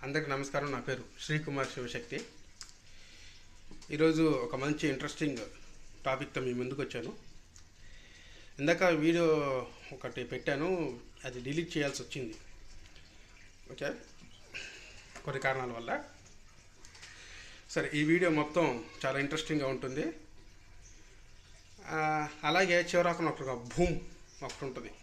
అందరికి నమస్కారం నా పేరు శ్రీకుమార్ శివశక్తి ఈరోజు ఒక మంచి ఇంట్రెస్టింగ్ టాపిక్తో మీ ముందుకు వచ్చాను ఇందాక వీడియో ఒకటి పెట్టాను అది డిలీట్ చేయాల్సి వచ్చింది ఓకే కొన్ని కారణాల వల్ల సరే ఈ వీడియో మొత్తం చాలా ఇంట్రెస్టింగ్గా ఉంటుంది ఆ, అలాగే చివరాకున ఒక భూమ్ ఒకటి ఉంటుంది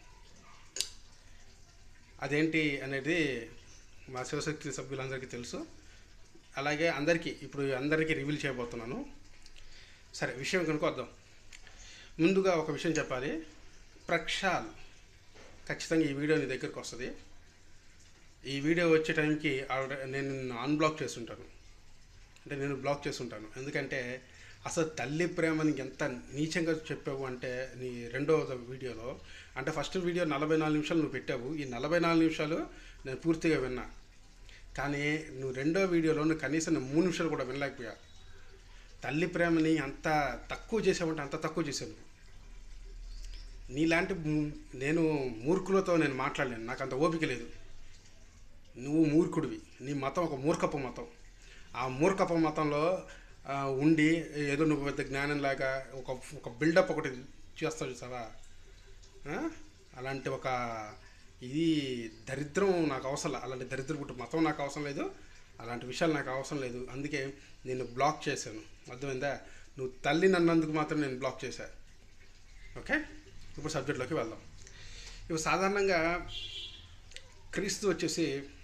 అదేంటి అనేది మా శివశక్తి సభ్యులందరికీ తెలుసు అలాగే అందరికీ ఇప్పుడు అందరికీ రివీల్ చేయబోతున్నాను సరే విషయం కనుక వద్దాం ముందుగా ఒక విషయం చెప్పాలి ప్రక్షాల్ ఖచ్చితంగా ఈ వీడియో నీ దగ్గరికి వస్తుంది ఈ వీడియో వచ్చే టైంకి ఆల్రెడీ నేను అన్బ్లాక్ చేస్తుంటాను అంటే నేను బ్లాక్ చేస్తుంటాను ఎందుకంటే అసలు తల్లి ప్రేమని ఎంత నీచంగా చెప్పావు అంటే నీ రెండో వీడియోలో అంటే ఫస్ట్ వీడియో నలభై నాలుగు నిమిషాలు నువ్వు పెట్టావు ఈ నలభై నాలుగు నిమిషాలు నేను పూర్తిగా విన్నా కానీ నువ్వు రెండో వీడియోలో నువ్వు కనీసం నేను మూడు నిమిషాలు కూడా వినలేకపోయా తల్లి ప్రేమని అంత తక్కువ చేసావంటే అంత తక్కువ చేశాను నీలాంటి ము- నేను మూర్ఖులతో నేను మాట్లాడలేను నాకు అంత ఓపిక లేదు నువ్వు మూర్ఖుడివి నీ మతం ఒక మూర్ఖపు మతం ఆ మూర్ఖపు మతంలో ఆ, ఉండి ఏదో నువ్వు పెద్ద జ్ఞానంలాగా ఒక ఒక బిల్డప్ ఒకటి చేస్తావు చూసావా ఆ? అలాంటి ఒక ఇది దరిద్రం నాకు అవసరం లే- అలాంటి దరిద్ర పుట్టు మతం నాకు అవసరం లేదు అలాంటి విషయాలు నాకు అవసరం లేదు అందుకే నేను బ్లాక్ చేశాను అర్థమైందా నువ్వు తల్లి నన్నందుకు మాత్రం నేను బ్లాక్ చేశాను ఓకే ఇప్పుడు సబ్జెక్ట్లోకి వెళ్దాం ఇప్పుడు సాధారణంగా క్రీస్తు వచ్చేసి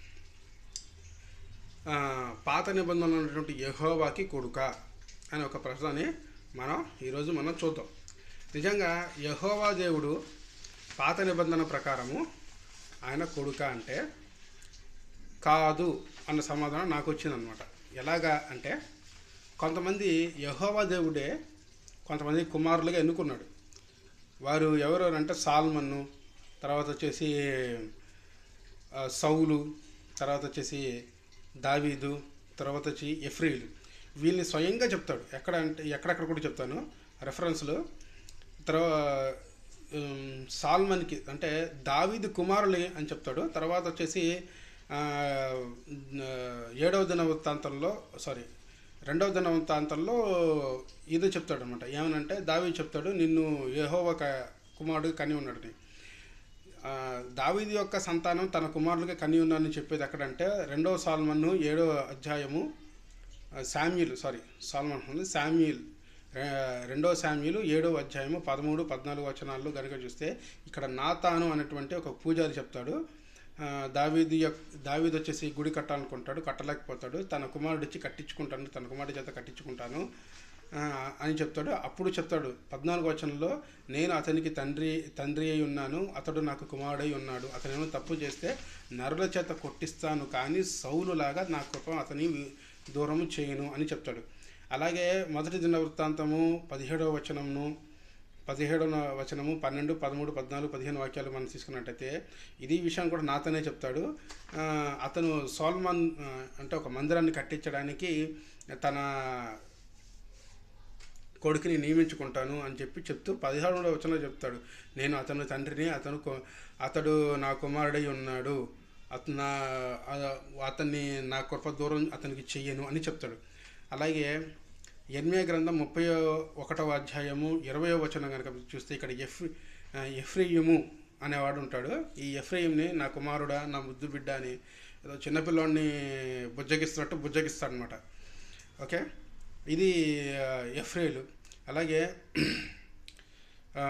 ఆ, పాత నిబంధనలు ఉన్నటువంటి యహోవాకి కొడుక అనే ఒక ప్రశ్నని మనం ఈరోజు మనం చూద్దాం నిజంగా యహోవా దేవుడు పాత నిబంధన ప్రకారము ఆయన కొడుక అంటే కాదు అన్న సమాధానం నాకు వచ్చిందనమాట ఎలాగా అంటే కొంతమంది యహోవా దేవుడే కొంతమంది కుమారులుగా ఎన్నుకున్నాడు వారు ఎవరు అంటే సాల్మన్ను తర్వాత వచ్చేసి ఆ, సౌలు తర్వాత వచ్చేసి దావీదు తర్వాత వచ్చి ఎఫ్రీలు వీళ్ళని స్వయంగా చెప్తాడు ఎక్కడ అంటే ఎక్కడెక్కడ కూడా చెప్తాను రెఫరెన్స్లు తర్వాత ఉమ్, సాల్మన్కి అంటే దావీదు కుమారులు అని చెప్తాడు తర్వాత వచ్చేసి ఆ, ఆ, ఏడవ దిన వృత్తాంతంలో సారీ రెండవ దిన వృత్తాంతంలో ఇది చెప్తాడు అనమాట ఏమనంటే దావీ చెప్తాడు నిన్ను యెహోవా క- కుమారుడు కని ఉన్నాడని ఆ, దావీదు యొక్క సంతానం తన కుమారులుగా కని ఉన్నారని చెప్పేది ఎక్కడంటే రెండవ సాల్మన్ను ఏడో అధ్యాయము ఆ, శామ్యుల్ సారీ సాల్మన్ ఉంది శామ్యుల్ రె- రెండవ శామ్యులు ఏడవ అధ్యాయము పదమూడు పద్నాలుగు వచనాల్లో కనుక చూస్తే ఇక్కడ నాతాను అనేటువంటి ఒక పూజారి చెప్తాడు ఆ, దావీదు యొక్క దావీదు వచ్చేసి గుడి కట్టాలనుకుంటాడు కట్టలేకపోతాడు తన కుమారుడు వచ్చి కట్టించుకుంటాను తన కుమారుడి చేత కట్టించుకుంటాను ఆ, అని చెప్తాడు అప్పుడు చెప్తాడు పద్నాలుగు వచనంలో నేను అతనికి తండ్రి తండ్రి అయి ఉన్నాను అతడు నాకు కుమారుడై ఉన్నాడు అతనేమో తప్పు చేస్తే నరుల చేత కొట్టిస్తాను కానీ సౌలులాగా నా కృప అతని వి- దూరము చేయను అని చెప్తాడు అలాగే మొదటి దిన వృత్తాంతము పదిహేడవ వచనమును పదిహేడవ వచనము పన్నెండు పదమూడు పద్నాలుగు పదిహేను వాక్యాలు మనం తీసుకున్నట్టయితే ఇది విషయం కూడా నాతోనే చెప్తాడు ఆ, అతను సోల్మాన్ ఆ, అంటే ఒక మందిరాన్ని కట్టించడానికి తన కొడుకుని నియమించుకుంటాను అని చెప్పి చెప్తూ పదిహేడవ వచనంలో చెప్తాడు నేను అతను తండ్రిని అతను కు- అతడు నా కుమారుడై ఉన్నాడు అతను నా ఆ- అతన్ని నా కృప దూరం అతనికి చెయ్యను అని చెప్తాడు అలాగే ఎన్మే గ్రంథం ముప్పై ఒకటవ అధ్యాయము ఇరవయో వచనం కనుక చూస్తే ఇక్కడ ఎఫ్ ఎఫ్రియుము అనేవాడు ఉంటాడు ఈ ఎఫ్రియుమ్ని నా కుమారుడా నా ముద్దు బిడ్డ అని ఏదో చిన్నపిల్లోడిని బుజ్జగిస్తున్నట్టు బుజ్జగిస్తాడనమాట ఓకే ఇది ఆ, ఎఫ్రేలు అలాగే ఆ,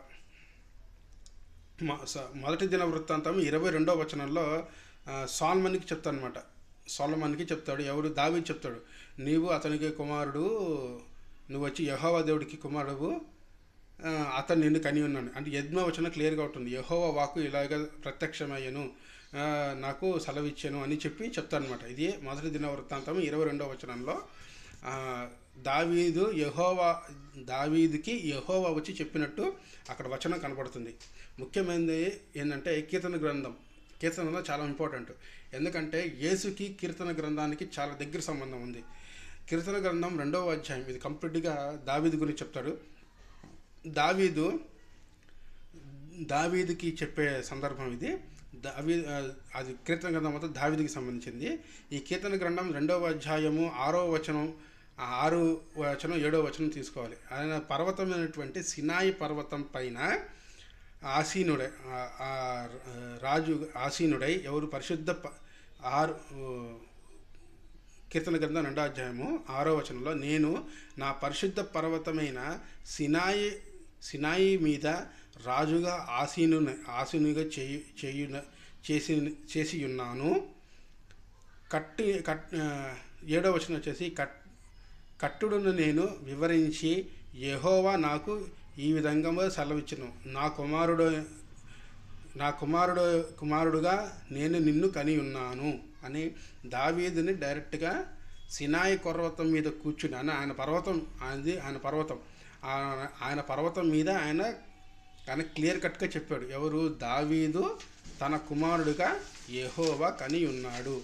మ- స- మొదటి దిన వృత్తాంతం ఇరవై రెండో వచనంలో ఆ, సాల్మన్కి చెప్తాడు అనమాట సాల్మన్కి చెప్తాడు ఎవరు దావి చెప్తాడు నీవు అతనికి కుమారుడు నువ్వు వచ్చి యహోవా దేవుడికి కుమారుడు ఆ, అతను నిన్ను కని ఉన్నాను అంటే యజ్ఞ వచనం క్లియర్గా ఉంటుంది యహోవా వాకు ఇలాగ ప్రత్యక్షమయ్యను ఆ, నాకు సెలవిచ్చాను అని చెప్పి చెప్తానమాట ఇది మొదటి దిన వృత్తాంతం ఇరవై రెండవ వచనంలో ఆ, దావీదు యహోవా దావీదుకి యహోవా వచ్చి చెప్పినట్టు అక్కడ వచనం కనపడుతుంది ముఖ్యమైనది ఏంటంటే కీర్తన గ్రంథం కీర్తన గ్రంథం చాలా ఇంపార్టెంట్ ఎందుకంటే యేసుకి కీర్తన గ్రంథానికి చాలా దగ్గర సంబంధం ఉంది కీర్తన గ్రంథం రెండవ అధ్యాయం ఇది కంప్లీట్గా దావీదు గురించి చెప్తాడు దావీదు దావీదుకి చెప్పే సందర్భం ఇది దావి ఆ, అది కీర్తన గ్రంథం మొత్తం దావిదికి సంబంధించింది ఈ కీర్తన గ్రంథం రెండవ అధ్యాయము ఆరో వచనం ఆ ఆరు వచనం ఏడో వచనం తీసుకోవాలి ఆయన పర్వతమైనటువంటి సినాయి పర్వతం పైన ఆసీనుడై ఆ- ఆ రాజు ఆసీనుడై ఎవరు పరిశుద్ధ ప- ఆరు కీర్తన గ్రంథం రెండో అధ్యాయము ఆరో వచనంలో నేను నా పరిశుద్ధ పర్వతమైన సినాయి సినాయి మీద రాజుగా ఆసీను ఆసీనుగా చేయు చేయున చేసి చేసి ఉన్నాను కట్టి కట్ ఆ, ఏడో వచనం వచ్చేసి కట్ కట్టుడును నేను వివరించి యెహోవా నాకు ఈ విధంగా సెలవిచ్చును నా కుమారుడు నా కుమారుడు కుమారుడుగా నేను నిన్ను కని ఉన్నాను అని దావీదుని డైరెక్ట్గా సినాయి పర్వతం మీద కూర్చుని అని ఆయన పర్వతం ఆయనది ఆయన పర్వతం ఆ- ఆయన పర్వతం మీద ఆయన ఆయన క్లియర్ కట్గా చెప్పాడు ఎవరు దావీదు తన కుమారుడుగా యెహోవా కని ఉన్నాడు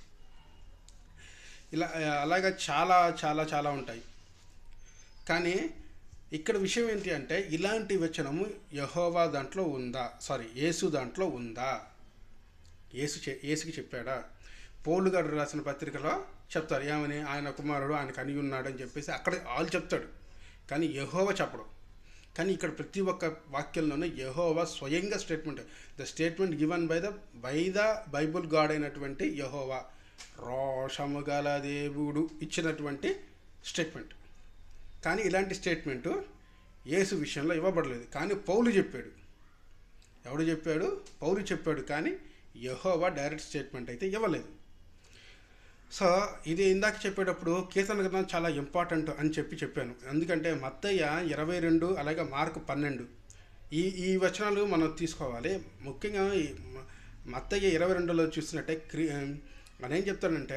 ఇలా అలాగా చాలా చాలా చాలా ఉంటాయి కానీ ఇక్కడ విషయం ఏంటి అంటే ఇలాంటి వచనము యహోవా దాంట్లో ఉందా సారీ యేసు దాంట్లో ఉందా యేసు చె యేసుకి చెప్పాడా పౌలు గారు రాసిన పత్రికలో చెప్తారు ఏమని ఆయన కుమారుడు ఆయన కని ఉన్నాడు అని చెప్పేసి అక్కడ వాళ్ళు చెప్తాడు కానీ యహోవా చెప్పడం కానీ ఇక్కడ ప్రతి ఒక్క వాక్యంలోనూ యహోవా స్వయంగా statement the statement given by the by the Bible God అయినటువంటి యహోవా రోషము గల దేవుడు ఇచ్చినటువంటి స్టేట్మెంట్ కానీ ఇలాంటి స్టేట్మెంటు యేసు విషయంలో ఇవ్వబడలేదు కానీ పౌలు చెప్పాడు ఎవడు చెప్పాడు పౌలు చెప్పాడు కానీ యహోవా డైరెక్ట్ స్టేట్మెంట్ అయితే ఇవ్వలేదు సో ఇది ఇందాక చెప్పేటప్పుడు కీర్తన గ్రంథం చాలా ఇంపార్టెంట్ అని చెప్పి చెప్పాను ఎందుకంటే మత్తయ్య ఇరవై రెండు అలాగే మార్కు పన్నెండు ఈ ఈ వచనాలు మనం తీసుకోవాలి ముఖ్యంగా ఈ మ- మత్తయ్య ఇరవై రెండులో చూసినట్టే క్రీ ఆయన ఏం చెప్తాడంటే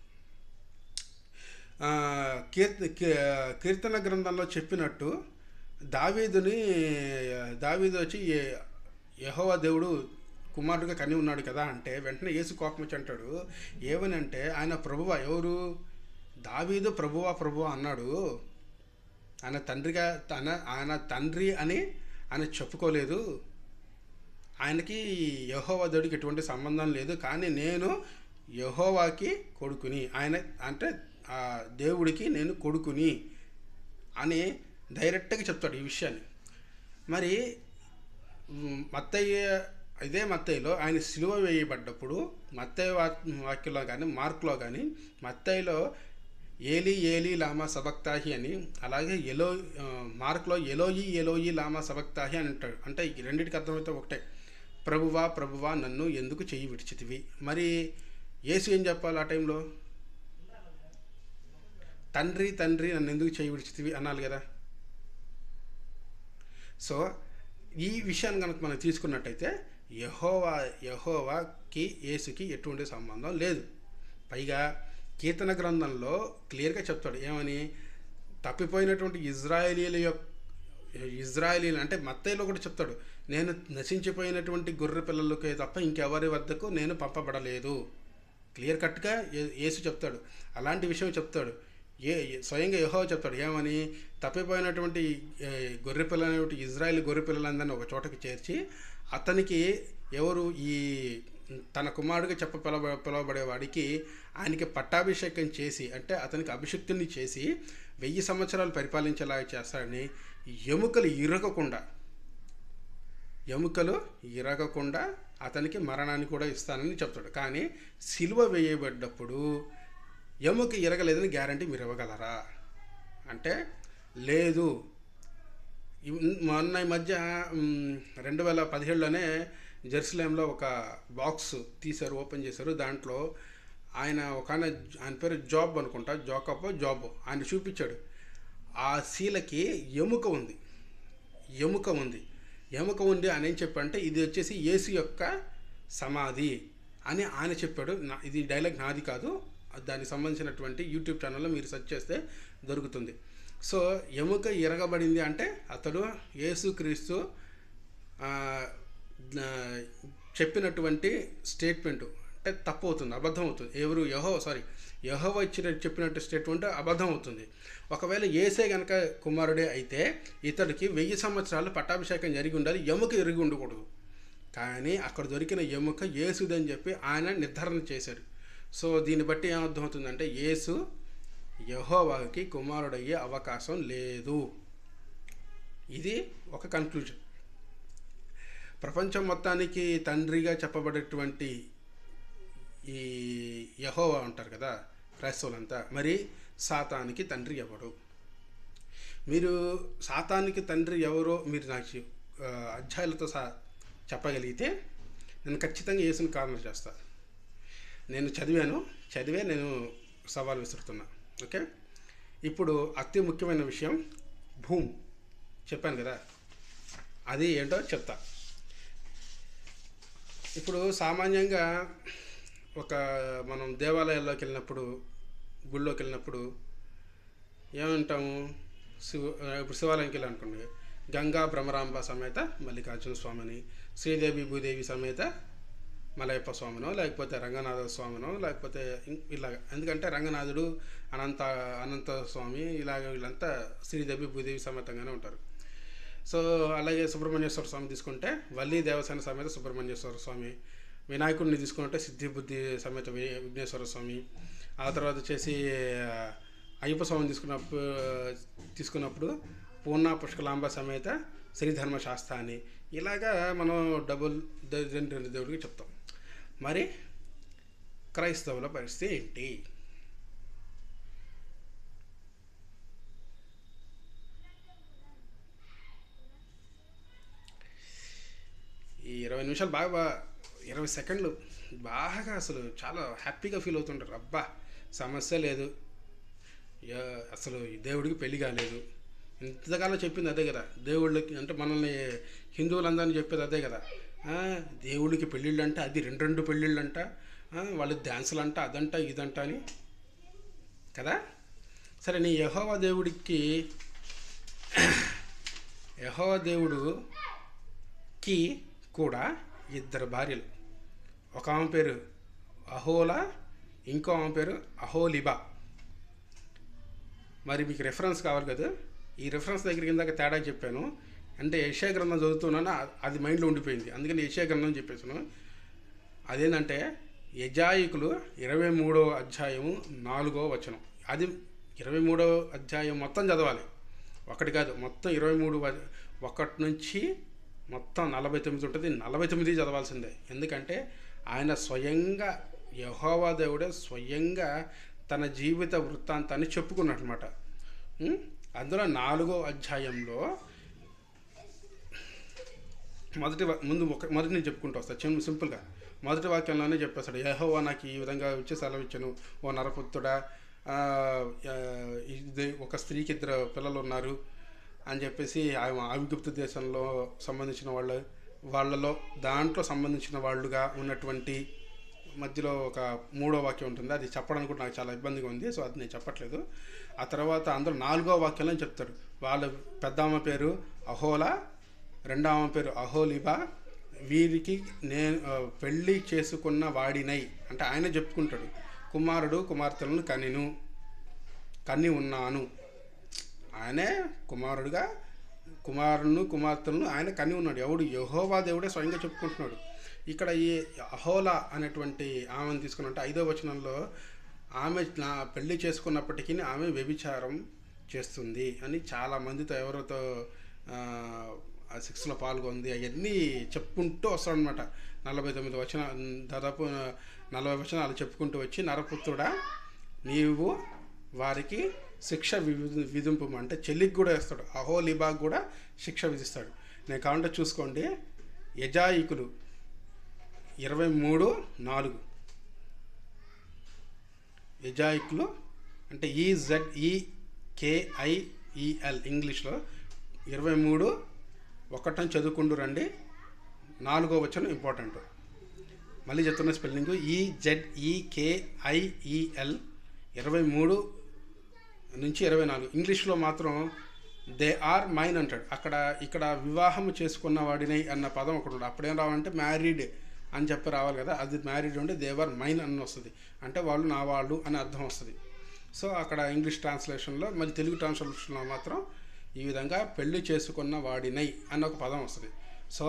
ఆ, కీర్త కీ- కీర్తన గ్రంథంలో చెప్పినట్టు దావీదుని దావీదు వచ్చి ఏ- యెహోవా దేవుడు కుమారుడుగా కని ఉన్నాడు కదా అంటే వెంటనే యేసు కోపం వచ్చి అంటాడు ఏమని అంటే ఆయన ప్రభువ ఎవరు దావీదు ప్రభువా ప్రభువా అన్నాడు ఆయన తండ్రిగా తన ఆయన తండ్రి అని ఆయన చెప్పుకోలేదు ఆయనకి యహోవా దేవుడికి ఎటువంటి సంబంధం లేదు కానీ నేను యహోవాకి కొడుకుని ఆయన అంటే ఆ దేవుడికి నేను కొడుకుని అని డైరెక్ట్గా చెప్తాడు ఈ విషయాన్ని మరి మ్, మత్తయ్య ఇదే మత్తయ్యలో ఆయన సిలువ వేయబడ్డప్పుడు మత్తయ్య వా వాక్యంలో కానీ మార్కులో కానీ మత్తయ్యలో ఏలి ఏలి లామా సబక్తాహి అని అలాగే ఎలో ఆ, మార్కులో ఎలోయి ఎలోయి లామా సబక్తాహి అని అంటాడు అంటే ఈ రెండింటికి అర్థమైతే ఒకటే ప్రభువా ప్రభువా నన్ను ఎందుకు చెయ్యి విడిచితివి మరి యేసు ఏం చెప్పాలి ఆ టైంలో తండ్రి తండ్రి నన్ను ఎందుకు చేయి విడిచితివి అనాలి కదా సో ఈ విషయాన్ని కనుక మనం తీసుకున్నట్టయితే యహోవా యహోవాకి యేసుకి ఎటువంటి సంబంధం లేదు పైగా కీర్తన గ్రంథంలో క్లియర్గా చెప్తాడు ఏమని తప్పిపోయినటువంటి ఇజ్రాయేలీల యొక్క ఇజ్రాయేలీలు అంటే మత్తయిలో కూడా చెప్తాడు నేను నశించిపోయినటువంటి గొర్రె పిల్లలకే తప్ప ఇంకెవరి వద్దకు నేను పంపబడలేదు క్లియర్ కట్గా ఏ- యేసు చెప్తాడు అలాంటి విషయం చెప్తాడు ఏ ఏ- స్వయంగా యెహోవా చెప్తాడు ఏమని తప్పిపోయినటువంటి ఏ, గొర్రె పిల్లలైనటువంటి ఇజ్రాయెల్ గొర్రె పిల్లలందరినీ ఒక చోటకి చేర్చి అతనికి ఎవరు ఈ తన కుమారుడిగా చెప్ప పిలవ పిలవబడేవాడికి ఆయనకి పట్టాభిషేకం చేసి అంటే అతనికి అభిషిక్తుని చేసి వెయ్యి సంవత్సరాలు పరిపాలించేలాగా చేస్తాడని ఎముకలు ఇరగకుండా ఎముకలు ఇరగకుండా అతనికి మరణాన్ని కూడా ఇస్తానని చెప్తాడు కానీ సిలువ వేయబడ్డప్పుడు ఎముక ఇరగలేదని గ్యారంటీ మీరు ఇవ్వగలరా అంటే లేదు ఇవ్- మొన్న ఈ మధ్య మ్, రెండు వేల పదిహేడులోనే జెరూసలేంలో ఒక బాక్స్ తీశారు ఓపెన్ చేశారు దాంట్లో ఆయన ఒక ఆయన ఆయన పేరు జాబ్ అనుకుంటా జాకప్ జాబ్ ఆయన చూపించాడు ఆ శీలకి ఎముక ఉంది ఎముక ఉంది ఎముక ఉంది అని ఏం చెప్పంటే ఇది వచ్చేసి యేసు యొక్క సమాధి అని ఆయన చెప్పాడు నా ఇది డైలాగ్ నాది కాదు దానికి సంబంధించినటువంటి యూట్యూబ్ ఛానల్లో మీరు సెర్చ్ చేస్తే దొరుకుతుంది సో ఎముక ఇరగబడింది అంటే అతడు యేసుక్రీస్తు ఆ, ఆ, చెప్పినటువంటి స్టేట్మెంట్ అంటే తప్పు అవుతుంది అబద్ధం అవుతుంది ఎవరు యహో సారీ యహోవ ఇచ్చిన చెప్పినట్టు స్టేట్మెంట్ అబద్ధం అవుతుంది ఒకవేళ ఏసే గనక కుమారుడే అయితే ఇతడికి వెయ్యి సంవత్సరాలు పట్టాభిషేకం జరిగి ఉండాలి ఎముక ఎరిగి ఉండకూడదు కానీ అక్కడ దొరికిన ఎముక యేసుదని చెప్పి ఆయన నిర్ధారణ చేశాడు సో దీన్ని బట్టి ఏమర్థమవుతుందంటే యేసు యహోవాకి కుమారుడయ్యే అవకాశం లేదు ఇది ఒక కన్క్లూజన్ ప్రపంచం మొత్తానికి తండ్రిగా చెప్పబడేటువంటి ఈ యహోవా అంటారు కదా క్రైస్తవులంతా మరి సాతానికి తండ్రి ఎవడు మీరు సాతానికి తండ్రి ఎవరో మీరు నాకు చెప్- ఆ, అధ్యాయులతో సహా చెప్పగలిగితే నేను ఖచ్చితంగా యేసుని కారణం చేస్తా నేను చదివాను చదివే నేను సవాల్ విసురుతున్నా ఓకే ఇప్పుడు అతి ముఖ్యమైన విషయం భూమ్ చెప్పాను కదా అది ఏంటో చెప్తా ఇప్పుడు సామాన్యంగా ఒక మనం దేవాలయాల్లోకి వెళ్ళినప్పుడు గుళ్ళోకి వెళ్ళినప్పుడు ఏమంటాము శివ ఇప్పుడు శివాలయంకి వెళ్ళి అనుకోండి గంగా భ్రమరాంబ సమేత మల్లికార్జున స్వామిని శ్రీదేవి భూదేవి సమేత మలయప్ప స్వామినో లేకపోతే రంగనాథ స్వామినో లేకపోతే ఇం- ఇలాగ ఎందుకంటే రంగనాథుడు అనంత అనంత స్వామి ఇలాగ వీళ్ళంతా శ్రీదేవి భూదేవి సమేతంగానే ఉంటారు సో అలాగే సుబ్రహ్మణ్యేశ్వర స్వామి తీసుకుంటే వల్లి దేవసేన సమేత సుబ్రహ్మణ్యేశ్వర స్వామి వినాయకుడిని తీసుకుంటే సిద్ధి బుద్ధి సమేత వి- విఘ్నేశ్వర స్వామి ఆ తర్వాత వచ్చేసి ఆ, అయ్యప్ప స్వామిని తీసుకున్నప్పుడు తీసుకున్నప్పుడు పూర్ణ పుష్కలాంబ సమేత శ్రీధర్మ శాస్త్ర అని ఇలాగా మనం డబుల్ ద- రెండు రెండు దేవుడికి చెప్తాం మరి క్రైస్తవుల పరిస్థితి ఏంటి ఈ ఇరవై నిమిషాలు బాగా బా ఇరవై సెకండ్లు బాగా అసలు చాలా హ్యాపీగా ఫీల్ అవుతుంటారు అబ్బా సమస్య లేదు యా- అసలు ఈ దేవుడికి పెళ్లి కాలేదు ఇంతకాలం చెప్పింది అదే కదా దేవుళ్ళకి అంటే మనల్ని హిందువులందరినీ చెప్పేది అదే కదా ఆ, దేవుడికి పెళ్ళిళ్ళు అంట అది రెండు రెండు పెళ్ళిళ్ళు అంట ఆ, వాళ్ళు డ్యాన్సులు అంట అదంట ఇదంట అని కదా సరే నీ యహోవా దేవుడికి యహోవా దేవుడుకి కూడా ఇద్దరు భార్యలు ఒక ఆమె పేరు అహోలా ఇంకో ఆమె పేరు అహోలిబా మరి మీకు రెఫరెన్స్ కావాలి కదా ఈ రెఫరెన్స్ దగ్గరికి ఇందాక తేడా చెప్పాను అంటే ఏషియా గ్రంథం చదువుతున్నాను అ- అది మైండ్లో ఉండిపోయింది అందుకని ఏషియా గ్రంథం చెప్పేసాను అదేంటంటే యజాయికులు ఇరవై మూడో అధ్యాయము నాలుగో వచనం అది ఇరవై మూడో అధ్యాయం మొత్తం చదవాలి ఒకటి కాదు మొత్తం ఇరవై మూడు వ- ఒకటి నుంచి మొత్తం నలభై తొమ్మిది ఉంటుంది నలభై తొమ్మిది చదవాల్సిందే ఎందుకంటే ఆయన స్వయంగా యహోవా దేవుడే స్వయంగా తన జీవిత వృత్తాంతాన్ని చెప్పుకున్నట్టు అనమాట అందులో నాలుగో అధ్యాయంలో మొదటి వా- ముందు ఒక మొదటి నుంచి చెప్పుకుంటూ వస్తా చిన్న సింపుల్గా మొదటి వాక్యంలోనే చెప్పేస్తాడు యహోవా నాకు ఈ విధంగా వచ్చి సెలవు ఇచ్చాను ఓ నరపుత్రుడా ఆ, ఆ, ఇది ఒక స్త్రీకి ఇద్దరు పిల్లలు ఉన్నారు అని చెప్పేసి ఆమె ఐగుప్తు దేశంలో సంబంధించిన వాళ్ళ వాళ్ళలో దాంట్లో సంబంధించిన వాళ్ళుగా ఉన్నటువంటి మధ్యలో ఒక మూడో వాక్యం ఉంటుంది అది చెప్పడానికి కూడా నాకు చాలా ఇబ్బందిగా ఉంది సో అది నేను చెప్పట్లేదు ఆ తర్వాత అందరూ నాలుగో వాక్యంలో చెప్తారు వాళ్ళ పెద్దామ పేరు అహోలా రెండో ఆమె పేరు అహోలిబా వీరికి నేను ఆ, పెళ్ళి చేసుకున్న వాడినై అంటే ఆయన చెప్పుకుంటాడు కుమారుడు కుమార్తెలను కనిను కన్ని ఉన్నాను ఆయనే కుమారుడుగా కుమారును కుమార్తెలను ఆయన కని ఉన్నాడు ఎవడు యహోవా దేవుడే స్వయంగా చెప్పుకుంటున్నాడు ఇక్కడ ఈ అహోలా అనేటువంటి ఆమెను తీసుకున్నట్టు ఐదో వచనంలో ఆమె నా పెళ్లి చేసుకున్నప్పటికీ ఆమె వ్యభిచారం చేస్తుంది అని చాలా మందితో ఎవరితో ఆ, ఆ సిక్స్లో పాల్గొంది అవన్నీ చెప్పుకుంటూ వస్తాడనమాట నలభై తొమ్మిది వచన దాదాపు నలభై వచనాలు చెప్పుకుంటూ వచ్చి నరపుత్రుడా నీవు వారికి శిక్ష విధి విధింపు అంటే చెల్లికి కూడా వేస్తాడు అహోలిబాగ్ కూడా శిక్ష విధిస్తాడు నేను కావాలంటే చూసుకోండి యజాయికులు ఇరవై మూడు నాలుగు యజాయికులు అంటే ఈజెడ్ ఈ కేఐఈఎల్ ఇంగ్లీష్లో ఇరవై మూడు ఒకటని చదువుకుంటూ రండి నాలుగో వచనం ఇంపార్టెంట్ మళ్ళీ చెప్తున్న స్పెల్లింగ్ ఈజెడ్ఈకేఐఈఎల్ ఇరవై మూడు నుంచి ఇరవై నాలుగు ఇంగ్లీష్లో మాత్రం దే ఆర్ మైన్ అంటాడు అక్కడ ఇక్కడ వివాహం చేసుకున్న వాడినై అన్న పదం ఒకటి ఉంటుంది అప్పుడేం రావాలంటే మ్యారీడ్ అని చెప్పి రావాలి కదా అది మ్యారీడ్ ఉంటే దేవర్ మైన్ అని వస్తుంది అంటే వాళ్ళు నా వాళ్ళు అని అర్థం వస్తుంది సో అక్కడ ఇంగ్లీష్ ట్రాన్స్లేషన్లో మరి తెలుగు ట్రాన్స్లేషన్లో మాత్రం ఈ విధంగా పెళ్లి చేసుకున్న వాడినై అన్న ఒక పదం వస్తుంది సో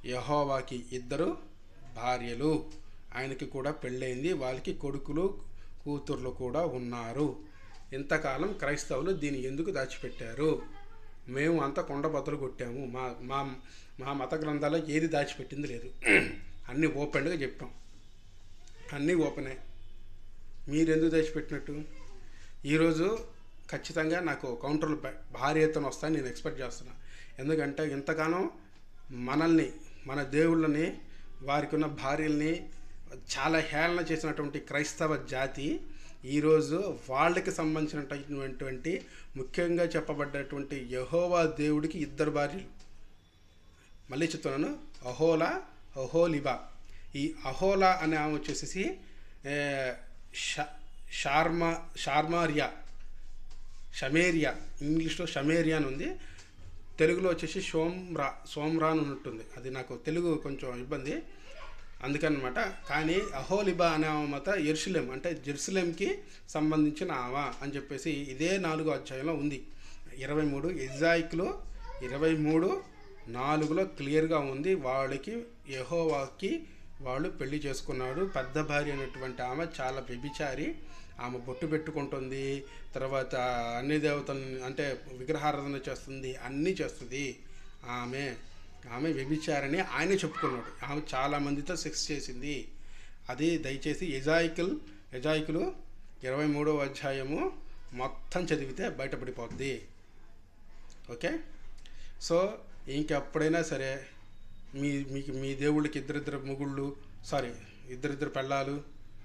యహోవాకి ఇద్దరు భార్యలు ఆయనకి కూడా పెళ్ళైంది వాళ్ళకి కొడుకులు కూతుర్లు కూడా ఉన్నారు ఇంతకాలం క్రైస్తవులు దీన్ని ఎందుకు దాచిపెట్టారు మేము అంతా కొండ బద్దలు కొట్టాము మా మా మా మత గ్రంథాల్లో ఏది దాచిపెట్టింది లేదు అన్నీ ఓపెన్గా చెప్పాం అన్నీ ఓపెనే మీరు ఎందుకు దాచిపెట్టినట్టు ఈరోజు ఖచ్చితంగా నాకు కౌంటర్లు భా- భారీ ఎత్తున వస్తాయని నేను ఎక్స్పెక్ట్ చేస్తున్నా ఎందుకంటే ఇంతగానో మనల్ని మన దేవుళ్ళని వారికి ఉన్న భార్యల్ని చాలా హేళన చేసినటువంటి క్రైస్తవ జాతి ఈరోజు వాళ్ళకి సంబంధించినటువంటి ముఖ్యంగా చెప్పబడ్డటువంటి యహోవా దేవుడికి ఇద్దరు భార్యలు మళ్ళీ చెప్తున్నాను అహోలా అహోలిబా ఈ అహోలా అనే ఆమె వచ్చేసి ఏ, ష- షార్మా షార్మారియా షమేరియా ఇంగ్లీష్లో షమేరియా అని ఉంది తెలుగులో వచ్చేసి సోమ్రా సోమ్రా అని ఉంటుంది అది నాకు తెలుగు కొంచెం ఇబ్బంది అందుకనమాట కానీ అహోలిబా అనే ఆమె మత ఎర్షులేం అంటే జెరూసలేంకి సంబంధించిన ఆవా అని చెప్పేసి ఇదే నాలుగో అధ్యాయంలో ఉంది ఇరవై మూడు ఎగ్జాయిక్లో ఇరవై మూడు నాలుగులో క్లియర్గా ఉంది వాళ్ళకి యహోవాకి వాళ్ళు పెళ్లి చేసుకున్నాడు పెద్ద భార్య అయినటువంటి ఆమె చాలా వ్యభిచారి ఆమె బొట్టు పెట్టుకుంటుంది తర్వాత అన్ని దేవతలను అంటే విగ్రహారాధన చేస్తుంది అన్నీ చేస్తుంది ఆమె ఆమె వ్యభిచారని ఆయనే చెప్పుకున్నాడు ఆమె చాలా మందితో సెక్స్ చేసింది అది దయచేసి ఎజాయికుల్ ఎజాయికులు ఇరవై మూడవ అధ్యాయము మొత్తం చదివితే బయటపడిపోద్ది ఓకే సో ఇంకెప్పుడైనా సరే మీ మీకు మీ దేవుళ్ళకి ఇద్దరిద్దరు ముగుళ్ళు సారీ ఇద్దరిద్దరు పెళ్ళాలు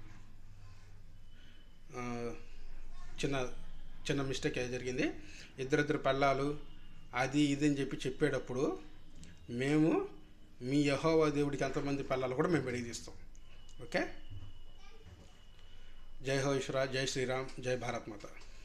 ఆ, చిన్న చిన్న మిస్టేక్ జరిగింది ఇద్దరిద్దరు పెళ్ళాలు అది ఇది అని చెప్పి చెప్పేటప్పుడు మేము మీ యహోవా దేవుడికి ఎంతమంది పిల్లలు కూడా మేము వెలిగిస్తాం ఓకే జై హో ఈశ్వర జై శ్రీరామ్ జై భారత్ మాత